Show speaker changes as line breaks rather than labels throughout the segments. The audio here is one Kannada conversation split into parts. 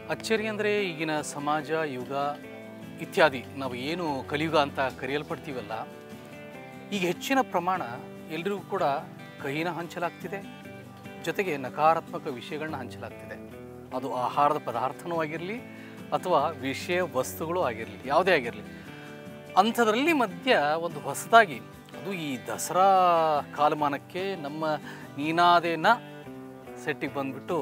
ಅಚ್ಚರಿ ಅಂದರೆ ಈಗಿನ ಸಮಾಜ ಯುಗ ಇತ್ಯಾದಿ ನಾವು ಏನು ಕಲಿಯುಗ ಅಂತ ಕರೆಯಲ್ಪಡ್ತೀವಲ್ಲ ಈಗ ಹೆಚ್ಚಿನ ಪ್ರಮಾಣ ಎಲ್ರಿಗೂ ಕೂಡ ಕಹಿನ ಹಂಚಲಾಗ್ತಿದೆ ಜೊತೆಗೆ ನಕಾರಾತ್ಮಕ ವಿಷಯಗಳನ್ನ ಹಂಚಲಾಗ್ತಿದೆ ಅದು ಆಹಾರದ ಪದಾರ್ಥನೂ ಆಗಿರಲಿ ಅಥವಾ ವಿಷಯ ವಸ್ತುಗಳು ಆಗಿರಲಿ ಯಾವುದೇ ಆಗಿರಲಿ ಅಂಥದ್ರಲ್ಲಿ ಮಧ್ಯ ಒಂದು ಹೊಸದಾಗಿ ಅದು ಈ ದಸರಾ ಕಾಲಮಾನಕ್ಕೆ ನಮ್ಮ ನೀನಾದೇನ ಸೆಟ್ಟಿಗೆ ಬಂದ್ಬಿಟ್ಟು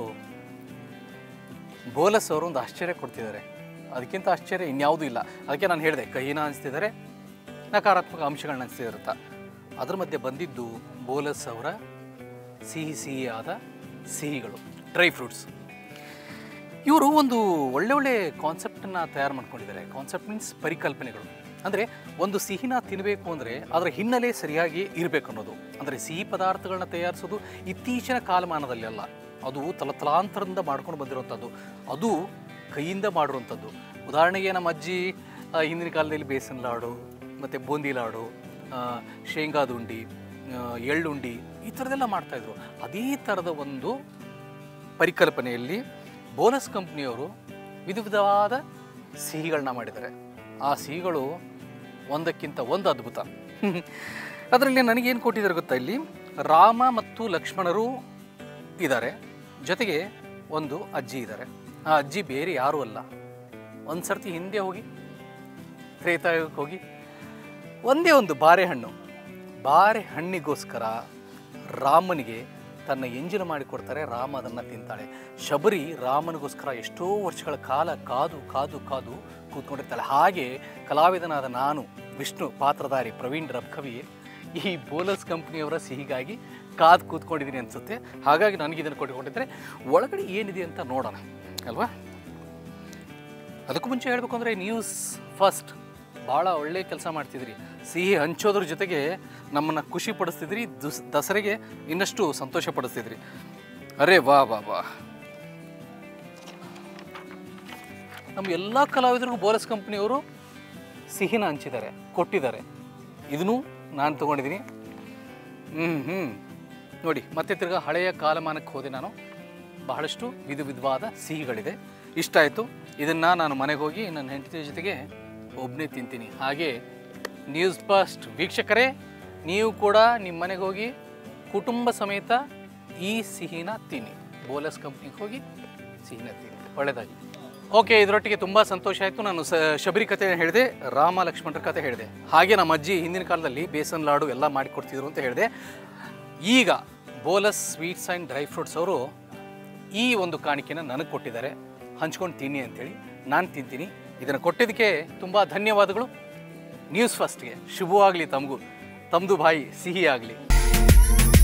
ಬೋಲಸ್ ಅವರು ಒಂದು ಆಶ್ಚರ್ಯ ಕೊಡ್ತಿದ್ದಾರೆ ಅದಕ್ಕಿಂತ ಆಶ್ಚರ್ಯ ಇನ್ಯಾವುದೂ ಇಲ್ಲ ಅದಕ್ಕೆ ನಾನು ಹೇಳಿದೆ ಕಹಿನ ಅನಿಸ್ತಿದ್ದಾರೆ ನಕಾರಾತ್ಮಕ ಅಂಶಗಳನ್ನ ಅನಿಸ್ತಿರುತ್ತ ಅದ್ರ ಮಧ್ಯೆ ಬಂದಿದ್ದು ಬೋಲಸ್ ಅವರ ಸಿಹಿ ಸಿಹಿಯಾದ ಸಿಹಿಗಳು ಡ್ರೈ ಫ್ರೂಟ್ಸ್ ಇವರು ಒಂದು ಒಳ್ಳೆ ಒಳ್ಳೆ ಕಾನ್ಸೆಪ್ಟನ್ನು ತಯಾರು ಮಾಡ್ಕೊಂಡಿದ್ದಾರೆ ಕಾನ್ಸೆಪ್ಟ್ ಮೀನ್ಸ್ ಪರಿಕಲ್ಪನೆಗಳು ಅಂದರೆ ಒಂದು ಸಿಹಿನ ತಿನ್ನಬೇಕು ಅಂದರೆ ಅದರ ಹಿನ್ನೆಲೆ ಸರಿಯಾಗಿ ಇರಬೇಕು ಅನ್ನೋದು ಅಂದರೆ ಸಿಹಿ ಪದಾರ್ಥಗಳನ್ನ ತಯಾರಿಸೋದು ಇತ್ತೀಚಿನ ಕಾಲಮಾನದಲ್ಲಿ ಅಲ್ಲ ಅದು ತಲತಲಾಂತರದಿಂದ ಮಾಡ್ಕೊಂಡು ಬಂದಿರುವಂಥದ್ದು ಅದು ಕೈಯಿಂದ ಮಾಡಿರುವಂಥದ್ದು ಉದಾಹರಣೆಗೆ ನಮ್ಮ ಅಜ್ಜಿ ಆ, ಹಿಂದಿನ ಕಾಲದಲ್ಲಿ ಬೇಸನ್ ಲಾಡು ಮತ್ತು ಬೂಂದಿ ಲಾಡು ಆ, ಶೇಂಗಾದ ಉಂಡಿ ಆ, ಎಳ್ಳುಂಡಿ ಈ ಥರದ್ದೆಲ್ಲ ಮಾಡ್ತಾಯಿದ್ರು ಅದೇ ಥರದ ಒಂದು ಪರಿಕಲ್ಪನೆಯಲ್ಲಿ ಬೋನಸ್ ಕಂಪ್ನಿಯವರು ವಿಧ ವಿಧವಾದ ಸಿಹಿಗಳನ್ನ ಮಾಡಿದ್ದಾರೆ ಆ ಸಿಹಿಗಳು ಒಂದಕ್ಕಿಂತ ಒಂದು ಅದ್ಭುತ ಅದರಲ್ಲಿ ನನಗೇನು ಕೊಟ್ಟಿದ್ದಾರೆ ಗೊತ್ತಾ ಇಲ್ಲಿ ರಾಮ ಮತ್ತು ಲಕ್ಷ್ಮಣರು ಇದ್ದಾರೆ ಜೊತೆಗೆ ಒಂದು ಅಜ್ಜಿ ಇದ್ದಾರೆ ಆ ಅಜ್ಜಿ ಬೇರೆ ಯಾರೂ ಅಲ್ಲ ಒಂದು ಸರ್ತಿ ಹಿಂದೆ ಹೋಗಿ ತ್ರೇತಾಯುಗಕ್ಕೆ ಹೋಗಿ ಒಂದೇ ಒಂದು ಬಾರೆಹಣ್ಣು ಬಾರೆಹಣ್ಣಿಗೋಸ್ಕರ ರಾಮನಿಗೆ ತನ್ನ ಎಂಜಿನ ಮಾಡಿಕೊಡ್ತಾರೆ ರಾಮ ಅದನ್ನು ತಿಂತಾಳೆ ಶಬರಿ ರಾಮನಿಗೋಸ್ಕರ ಎಷ್ಟೋ ವರ್ಷಗಳ ಕಾಲ ಕಾದು ಕಾದು ಕಾದು ಕೂತ್ಕೊಂಡಿರ್ತಾಳೆ ಹಾಗೆ ಕಲಾವಿದನಾದ ನಾನು ವಿಷ್ಣು ಪಾತ್ರಧಾರಿ ಪ್ರವೀಣ್ ರಬ್ಕವಿ ಈ ಬೋಲಸ್ ಕಂಪ್ನಿಯವರ ಸಿಹಿಗಾಗಿ ಕಾದು ಕೂತ್ಕೊಂಡಿದ್ದೀನಿ ಅನಿಸುತ್ತೆ ಹಾಗಾಗಿ ನನಗೆ ಇದನ್ನು ಕೊಟ್ಟುಕೊಂಡಿದ್ದರೆ ಒಳಗಡೆ ಏನಿದೆ ಅಂತ ನೋಡೋಣ ಅಲ್ವಾ ಅದಕ್ಕೂ ಮುಂಚೆ ಹೇಳಬೇಕು ಅಂದರೆ ನ್ಯೂಸ್ ಫಸ್ಟ್ ಭಾಳ ಒಳ್ಳೆ ಕೆಲಸ ಮಾಡ್ತಿದ್ರಿ ಸಿಹಿ ಹಂಚೋದ್ರ ಜೊತೆಗೆ ನಮ್ಮನ್ನು ಖುಷಿ ಪಡಿಸ್ತಿದ್ರಿ ದುಸ್ ದಸರೆಗೆ ಇನ್ನಷ್ಟು ಸಂತೋಷ ಪಡಿಸ್ತಿದ್ರಿ ಅರೆ ವಾ ವಾ ವಾ ನಮ್ಮ ಎಲ್ಲ ಕಲಾವಿದರಿಗೂ ಬೋಲಸ್ ಕಂಪ್ನಿಯವರು ಸಿಹಿನ ಹಂಚಿದ್ದಾರೆ ಕೊಟ್ಟಿದ್ದಾರೆ ಇದನ್ನು ನಾನು ತೊಗೊಂಡಿದ್ದೀನಿ ಹ್ಞೂ ಹ್ಞೂ ನೋಡಿ ಮತ್ತೆ ತಿರ್ಗಾ ಹಳೆಯ ಕಾಲಮಾನಕ್ಕೆ ಹೋದೆ ನಾನು ಬಹಳಷ್ಟು ವಿಧ ವಿಧವಾದ ಸಿಹಿಗಳಿದೆ ಇಷ್ಟ ಆಯಿತು ಇದನ್ನು ನಾನು ಮನೆಗೆ ಹೋಗಿ ನನ್ನ ಹೆಂಡತಿ ಜೊತೆಗೆ ಒಬ್ಬನೇ ತಿಂತೀನಿ ಹಾಗೆ ನ್ಯೂಸ್ ಫಸ್ಟ್ ವೀಕ್ಷಕರೇ ನೀವು ಕೂಡ ನಿಮ್ಮ ಮನೆಗೆ ಹೋಗಿ ಕುಟುಂಬ ಸಮೇತ ಈ ಸಿಹಿನ ತಿನ್ನಿ ಬೋಲಸ್ ಕಂಪ್ನಿಗೆ ಹೋಗಿ ಸಿಹಿನ ತಿನ್ನಿ ಒಳ್ಳೆಯದಾಗಿ ಓಕೆ ಇದರೊಟ್ಟಿಗೆ ತುಂಬ ಸಂತೋಷ ಆಯಿತು ನಾನು ಸ ಶಬರಿ ಕತೆ ಹೇಳಿದೆ ರಾಮ ಲಕ್ಷ್ಮಣರ ಕತೆ ಹೇಳಿದೆ ಹಾಗೆ ನಮ್ಮ ಅಜ್ಜಿ ಹಿಂದಿನ ಕಾಲದಲ್ಲಿ ಬೇಸನ್ ಲಾಡು ಎಲ್ಲ ಮಾಡಿಕೊಡ್ತಿದ್ರು ಅಂತ ಹೇಳಿದೆ ಈಗ ಬೋಲಸ್ ಸ್ವೀಟ್ಸ್ ಆ್ಯಂಡ್ ಡ್ರೈ ಫ್ರೂಟ್ಸ್ ಅವರು ಈ ಒಂದು ಕಾಣಿಕೆನ ನನಗೆ ಕೊಟ್ಟಿದ್ದಾರೆ ಹಂಚ್ಕೊಂಡು ತಿನ್ನಿ ಅಂತೇಳಿ ನಾನು ತಿಂತೀನಿ ಇದನ್ನು ಕೊಟ್ಟಿದ್ದಕ್ಕೆ ತುಂಬ ಧನ್ಯವಾದಗಳು ನ್ಯೂಸ್ ಫಸ್ಟ್ಗೆ ಶುಭವಾಗಲಿ ತಮಗೂ ತಮ್ಮದು ಬಾಯಿ ಸಿಹಿ ಆಗಲಿ